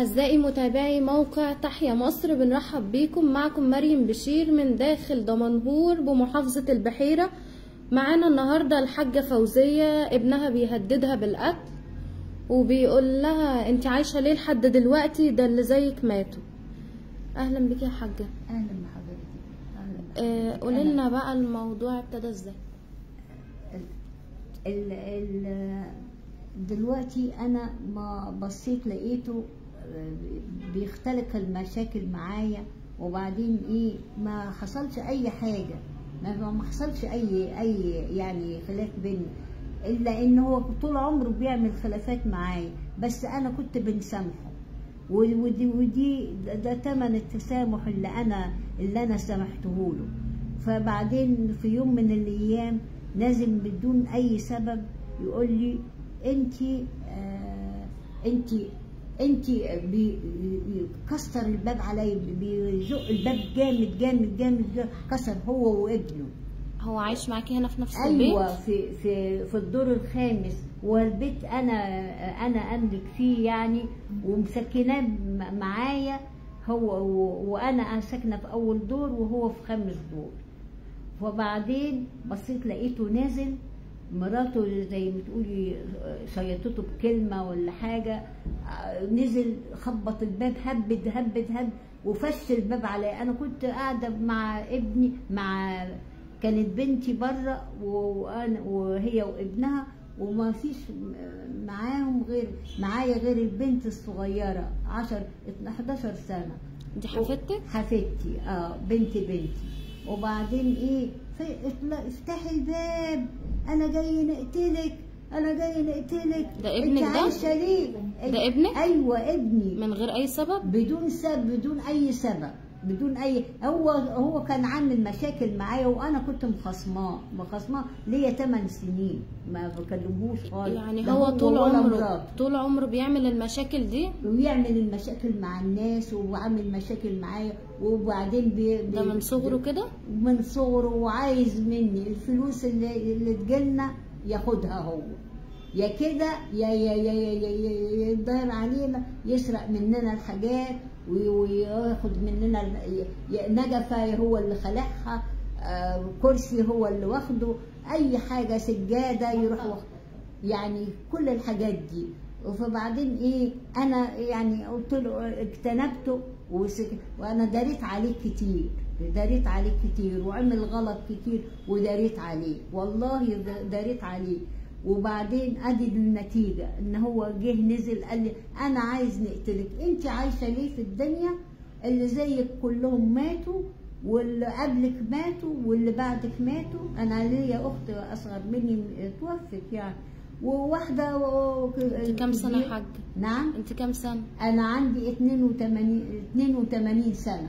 أعزائي متابعي موقع تحيا مصر بنرحب بيكم معكم مريم بشير من داخل دمنهور بمحافظة البحيرة معانا النهاردة الحاجة فوزية ابنها بيهددها بالقتل وبيقول لها انت عايشة ليه لحد دلوقتي ده اللي زيك ماتوا أهلا بك يا حاجة اهلا بحضرتك اهلا آه، قولي لنا بقى الموضوع ابتدى ازاي ال ال دلوقتي انا ما بصيت لقيته آه، بيختلق المشاكل معايا وبعدين ايه ما حصلش اي حاجه ما ما حصلش اي اي يعني خلاف بينا الا ان هو طول عمره بيعمل خلافات معايا بس انا كنت بنسامحه ودي ودي ده- ده تمن التسامح اللي انا اللي انا سامحته له فبعدين في يوم من الايام نازل بدون اي سبب يقول لي انت آه انت انت بيكسر الباب عليا بيزق الباب جامد جامد جامد جامد، كسر هو وابنه هو عايش معاكي هنا في نفس ايوه البيت في في في الدور الخامس والبيت انا انا املك فيه يعني ومسكناه م- معايا هو و- وانا ساكنه في اول دور وهو في خامس دور وبعدين بصيت لقيته نازل مراته زي ما تقولي شيطته بكلمه ولا حاجه آه، نزل خبط الباب هبد هبد هبد وفش الباب عليا انا كنت قاعده مع ابني مع كانت بنتي بره وانا وهي وابنها وما فيش معاهم غير معايا غير البنت الصغيره 10 11 سنه دي حفيدتك حفيدتي اه بنت بنتي وبعدين ايه في اطلع- افتحي الباب انا جاي نقتلك انا جاي نقتلك ده ابنك انت ده؟ عايشه ليه ده ابنك؟ ايوه ابني من غير أي سبب بدون سبب بدون اي سبب بدون اي هو هو كان عامل مشاكل معايا وانا كنت مخصماه مخصماه ليا 8 سنين ما بكلمهوش خالص يعني لا هو طول ولا عمره مراته. طول عمره بيعمل المشاكل دي ويعمل المشاكل مع الناس وعامل مشاكل معايا وبعدين بي ده بي- من صغره كده من صغره وعايز مني الفلوس اللي, اللي تجيلنا ياخدها هو يا كده يا يا يا يا يا- يا يتظاهر علينا يسرق مننا الحاجات وي- وياخد مننا ال- ي- نجفة هو اللي خلعها آه، كرسي هو اللي واخده اي حاجة سجادة يروح واخد يعني كل الحاجات دي فبعدين ايه انا يعني قلت له اجتنبته وسك- وانا داريت عليه كتير داريت عليه كتير وعمل غلط كتير وداريت عليه والله د- داريت عليه وبعدين ادي النتيجه ان هو جه نزل قال لي انا عايز نقتلك انت عايشه ليه في الدنيا اللي زيك كلهم ماتوا واللي قبلك ماتوا واللي بعدك ماتوا انا ليا اخت اصغر مني توفت يعني وواحده و- انت كام سنة يا حاج نعم انت كام سنة انا عندي 82 82 سنه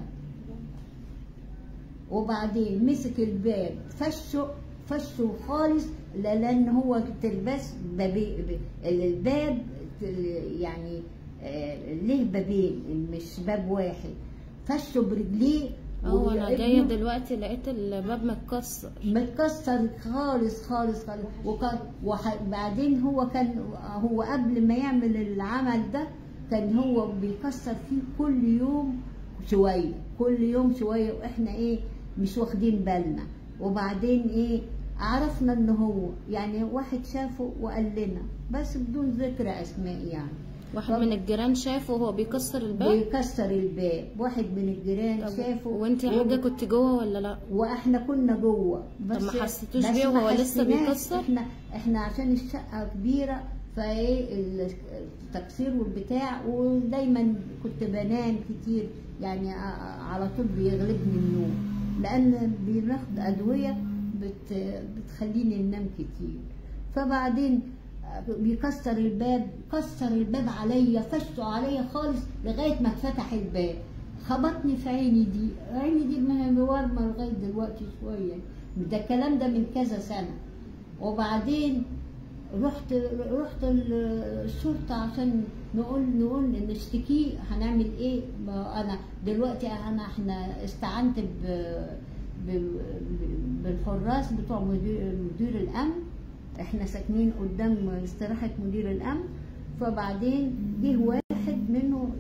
وبعدين مسك الباب فشه فشه خالص لا- لان هو تلبس بابي ب- الباب يعني آه، ليه بابين مش باب واحد فشه برجليه اه انا وابنه جاية دلوقتي لقيت الباب متكسر متكسر خالص خالص خالص وكان وبعدين هو كان هو قبل ما يعمل العمل ده كان هو بيكسر فيه كل يوم شويه كل يوم شويه واحنا ايه مش واخدين بالنا وبعدين ايه عرفنا ان هو يعني واحد شافه وقال لنا بس بدون ذكر اسماء يعني واحد طب- من الجيران شافه وهو بيكسر الباب بيكسر الباب واحد من الجيران طب شافه وانت يا حاجة كنت جوه ولا لا واحنا كنا جوه بس ما حسيتوش بس بيه ما وهو لسه حسيناش. بيكسر؟ احنا احنا عشان الشقه كبيره فايه التكسير والبتاع ودايما كنت بنام كتير يعني ع- على طول بيغلبني النوم لان بناخد ادويه بت بتخليني ننام كتير فبعدين بيكسر الباب كسر الباب عليا فشه عليا خالص لغايه ما اتفتح الباب خبطني في عيني دي عيني دي ما هي مورمه لغايه دلوقتي شويه ده الكلام ده من كذا سنه وبعدين رحت رحت الشرطه عشان نقول نقول نشتكيه هنعمل ايه ما انا دلوقتي انا احنا استعنت ب ب- بالحراس بتوع مدير, مدير الامن احنا ساكنين قدام استراحه مدير الامن فبعدين جه واحد منه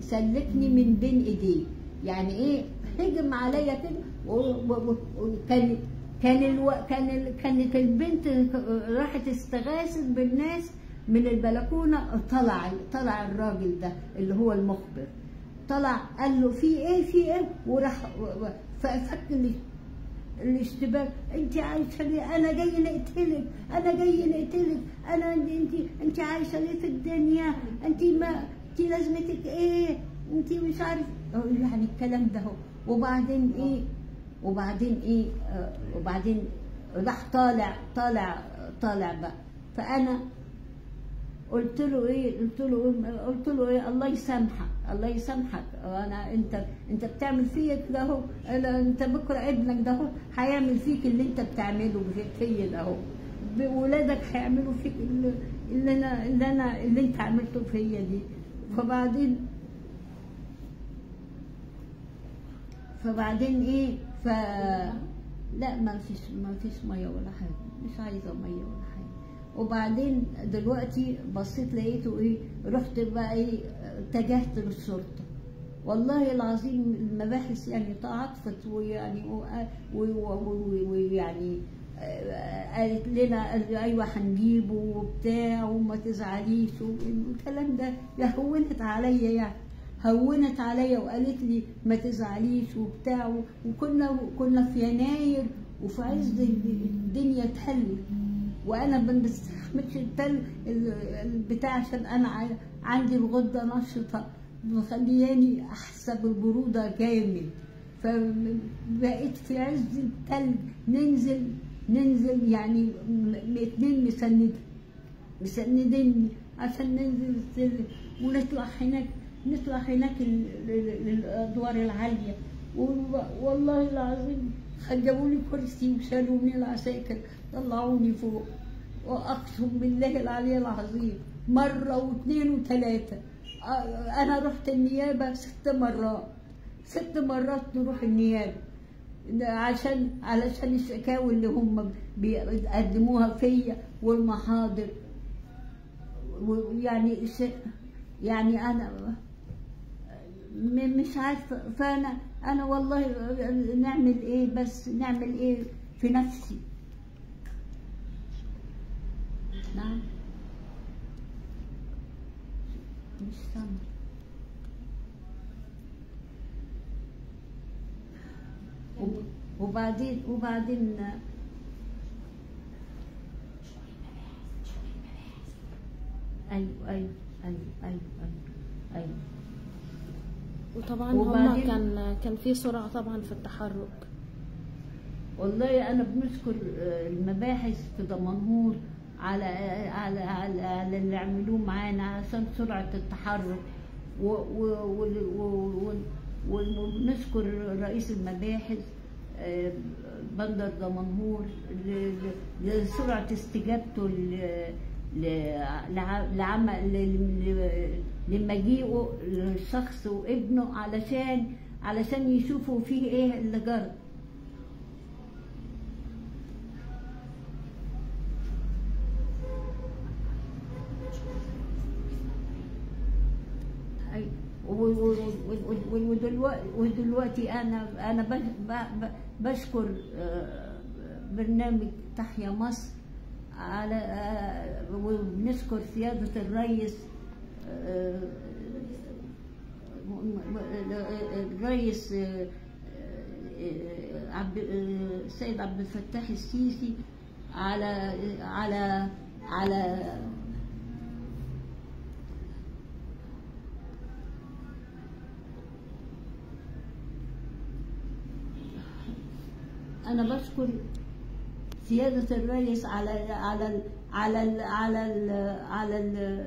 سلكني من بين ايديه يعني ايه هجم عليا كده و- و- و- وكان كان الو... كان ال... كانت البنت راحت استغاثت بالناس من البلكونه طلع طلع الراجل ده اللي هو المخبر طلع قال له في ايه في ايه وراح و- و- ففك لي الاشتباك انت عايشه ليه انا جاي نقتلك انا جاي نقتلك انا انت انت عايشه ليه في الدنيا انت ما انت لازمتك ايه انت مش عارف يعني الكلام ده هو وبعدين ايه وبعدين ايه آه، وبعدين راح طالع طالع طالع بقى فانا قلت له ايه قلت له قلت له ايه الله يسامحك الله يسامحك انا انت انت بتعمل فيا كده اهو أنا- انت بكره ابنك ده اهو هيعمل فيك اللي انت بتعمله فيا ده اهو ولادك هيعملوا فيك اللي, اللي انا اللي انا اللي انت عملته فيا دي فبعدين فبعدين ايه ف لا ما فيش ما فيش ميه ولا حاجه مش عايزه ميه ولا حاجه وبعدين دلوقتي بصيت لقيته ايه رحت بقى ايه اتجهت للشرطه والله العظيم المباحث يعني تعاطفت ويعني ويعني قالت لنا قال لي ايوه هنجيبه وبتاع وما تزعليش والكلام ده يا هونت عليا يعني هونت عليا وقالت لي ما تزعليش وبتاع وكنا كنا في يناير وفي عز الدنيا تحل وانا ما بستحملش التل البتاع عشان انا ع- عندي الغده نشطه مخلياني احسب البروده كامل فبقيت في عز التلج ننزل ننزل يعني م- اتنين مسند مسندني عشان ننزل السلم ونطلع هناك نطلع هناك ال- ال- الادوار العاليه وال- والله العظيم جابوا لي كرسي وشالوني العساكر طلعوني فوق واقسم بالله العلي العظيم مره واثنين وثلاثه آه، انا رحت النيابه ست مرات ست مرات نروح النيابه عشان علشان الشكاوي اللي هم بيقدموها فيا والمحاضر ويعني الش- يعني انا م- مش عارفه فانا انا والله نعمل ايه بس نعمل ايه في نفسي نعم مش سامع وب- وبعدين وبعدين ايوه ايوه ايوه ايوه ايوه ايوه وطبعا هما وبعدين- كان كان في سرعة طبعا في التحرك والله انا بنشكر آه، المباحث في دمنهور على على على, على اللي عملوه معانا عشان سرعه التحرك و- و- وال- و- و- وبنشكر رئيس المباحث آه، بندر دمنهور ل- ل- لسرعه استجابته ل- ل- لع- لعمل ل- ل- لمجيئه للشخص وابنه علشان علشان يشوفوا فيه ايه اللي جرى أي- و- و- و- و- ودلوقتي ودلوقتي انا انا ب- ب- ب- بشكر آه، برنامج تحيا مصر على آه، وبنشكر سيادة الرئيس آه، الرئيس آه، آه، عبد آه، السيد عبد الفتاح السيسي على على على أنا بشكر سيادة الرئيس على على ال على ال على ال على ال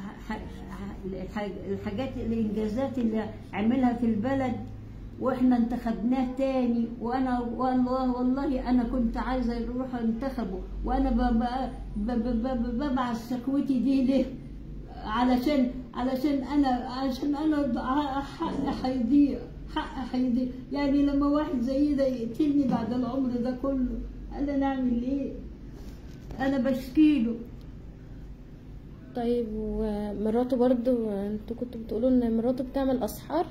الحاجات الإنجازات اللي عملها في البلد واحنا انتخبناه تاني وانا والله والله انا كنت عايزه يروح انتخبه وانا ب- ب- ب- ب- ببعث شكوتي دي ليه علشان علشان انا علشان انا حق هيضيع حق هيضيع يعني لما واحد زي ده يقتلني بعد العمر ده كله انا نعمل ايه انا بشكيله طيب ومراته برضو انتوا كنتوا بتقولوا ان مراته بتعمل اسحار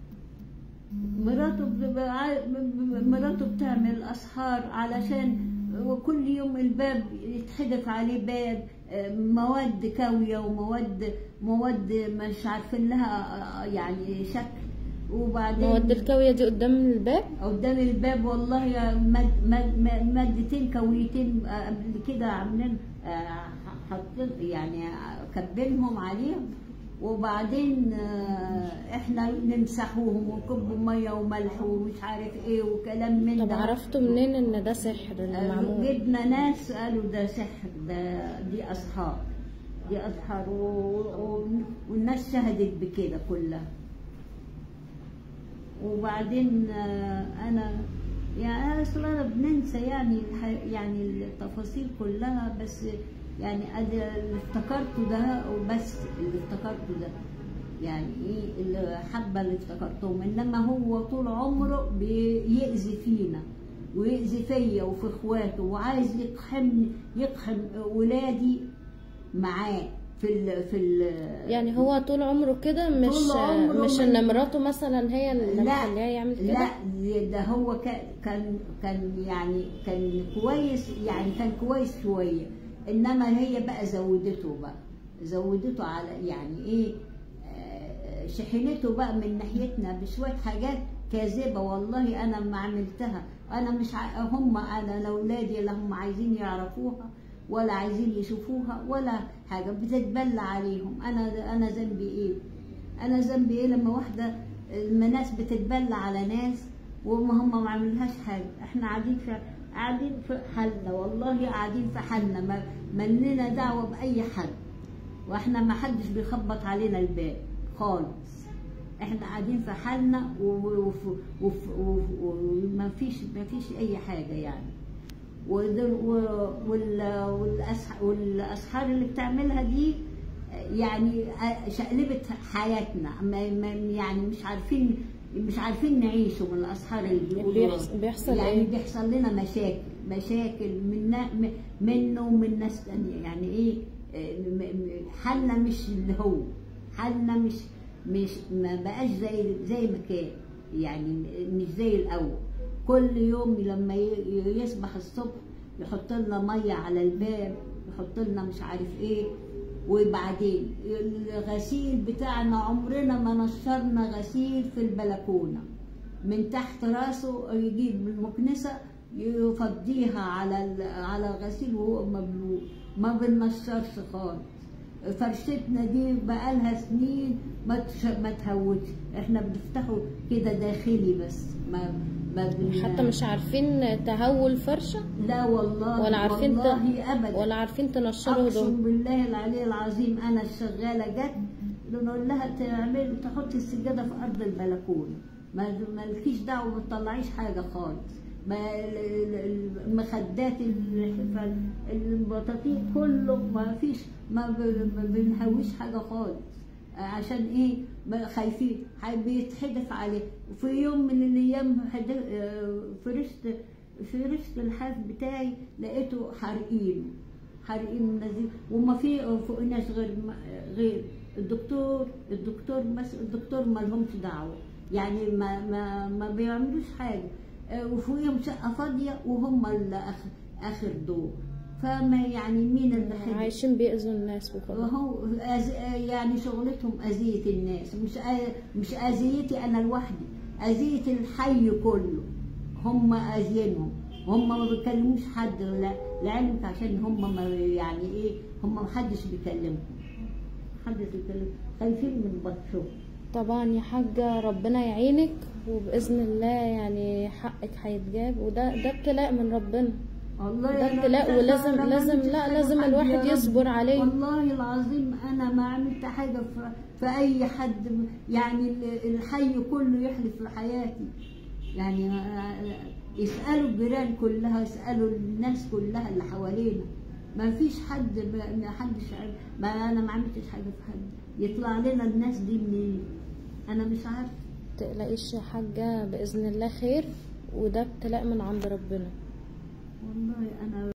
مراته بتبقى- مراته بتعمل اسحار علشان وكل يوم الباب يتحدف عليه باب آه، مواد كاويه ومواد مواد مش عارفين لها آه، يعني شكل وبعدين مواد الكاوية دي قدام الباب قدام الباب والله يا مد مد مد مادتين كويتين آه، قبل كده عاملين آه، حاطين يعني كبلهم عليهم وبعدين آه، احنا نمسحوهم ونكب ميه وملح ومش عارف ايه وكلام من طب ده عرفتوا منين ان ده سحر اللي آه، معمول جبنا ناس قالوا ده سحر ده دي اسحار دي اسحار و- و- والناس شهدت بكده كلها وبعدين آه، انا يعني اصل انا بننسى يعني الح- يعني التفاصيل كلها بس يعني ادي اللي افتكرته ده وبس اللي افتكرته ده يعني ايه الحبه اللي افتكرتهم انما هو طول عمره بيأذي فينا ويأذي فيا وفي اخواته وعايز يقحم يقحم ولادي معاه في ال في ال يعني هو طول عمره كده مش طول عمره مش من- ان مراته مثلا هي اللي لا مخليها يعمل كده لا ده هو كان كان كان يعني كان كويس يعني كان كويس شويه انما هي بقى زودته بقى زودته على يعني ايه آه، شحنته بقى من ناحيتنا بشويه حاجات كاذبه والله انا ما عملتها انا مش ع... هم انا الاولادي لا هم عايزين يعرفوها ولا عايزين يشوفوها ولا حاجه بتتبلى عليهم انا انا ذنبي ايه انا ذنبي ايه لما واحده لما ناس بتتبلى على ناس وهم هم ما عملهاش حاجه احنا قاعدين في قاعدين في حالنا والله قاعدين في حالنا ما ملنا دعوه باي حد واحنا ما حدش بيخبط علينا الباب خالص احنا قاعدين في حالنا وما فيش ما فيش اي حاجه يعني ودول- و- وال- والأسح- والاسحار اللي بتعملها دي يعني شقلبت حياتنا ما ما- يعني مش عارفين مش عارفين نعيشه من الاسحار اللي بيقولوها بيحصل- بيحصل يعني إيه؟ بيحصل لنا مشاكل مشاكل من م- منه ومن ناس تانية يعني ايه آه، م- م- حالنا مش اللي هو حالنا مش مش ما بقاش زي زي ما كان يعني مش زي الاول كل يوم لما ي- يصبح الصبح يحط لنا ميه على الباب يحط لنا مش عارف ايه وبعدين الغسيل بتاعنا عمرنا ما نشرنا غسيل في البلكونه من تحت راسه يجيب المكنسه يفضيها على ال- على الغسيل وهو مبلول ما بنشرش خالص فرشتنا دي بقالها سنين ما تش... ما تهوتش احنا بنفتحه كده داخلي بس ما ما بن... حتى مش عارفين تهووا الفرشة لا والله ولا عارفين ت- والله ابدا ولا عارفين تنشروا اقسم هدوم بالله العلي العظيم انا الشغاله جت نقول لها تعمل تحط السجاده في ارض البلكونه ما مالكيش دعوه ما تطلعيش حاجه خالص ما ال- ال- المخدات الحفل البطاطيق كله ما فيش ما ب- ما بنهويش حاجه خالص عشان ايه ما خايفين حي- بيتحدف عليه وفي يوم من الايام حد- آه، فرشت فرشت الحاف بتاعي لقيته حارقينه حارقين منزل وما في فوقناش غير غير الدكتور الدكتور بس الدكتور ما لهمش دعوه يعني ما ما ما بيعملوش حاجه آه، وفوقيهم شقه فاضيه وهم اللي اخر اخر دور فما يعني مين اللي حد عايشين بيأذوا الناس وكده وهو أز... يعني شغلتهم أذية الناس مش أ... مش أذيتي أنا لوحدي أذية الحي كله هم أذينهم هم ما بيكلموش حد لا لعلمك عشان هم ما يعني إيه هم ما حدش بيكلمهم محدش بيكلم خايفين من بطشهم طبعا يا حاجة ربنا يعينك وبإذن الله يعني حقك هيتجاب وده ده ابتلاء من ربنا والله ده أنا ابتلاء مش ولازم- عارفة، أنا ما لازم- عملتش لا، حاجة لازم في حد الواحد يا رب. يصبر عليه. والله العظيم انا ما عملت حاجه في, في اي حد يعني ال- الحي كله يحلف في حياتي يعني ما- يسالوا الجيران كلها يسالوا الناس كلها اللي حوالينا ما فيش حد ما ما حدش عارف- ما انا ما عملتش حاجه في حد يطلع لنا الناس دي منين انا مش عارفه تقلقيش يا حاجة بإذن الله خير وده ابتلاء من عند ربنا والله انا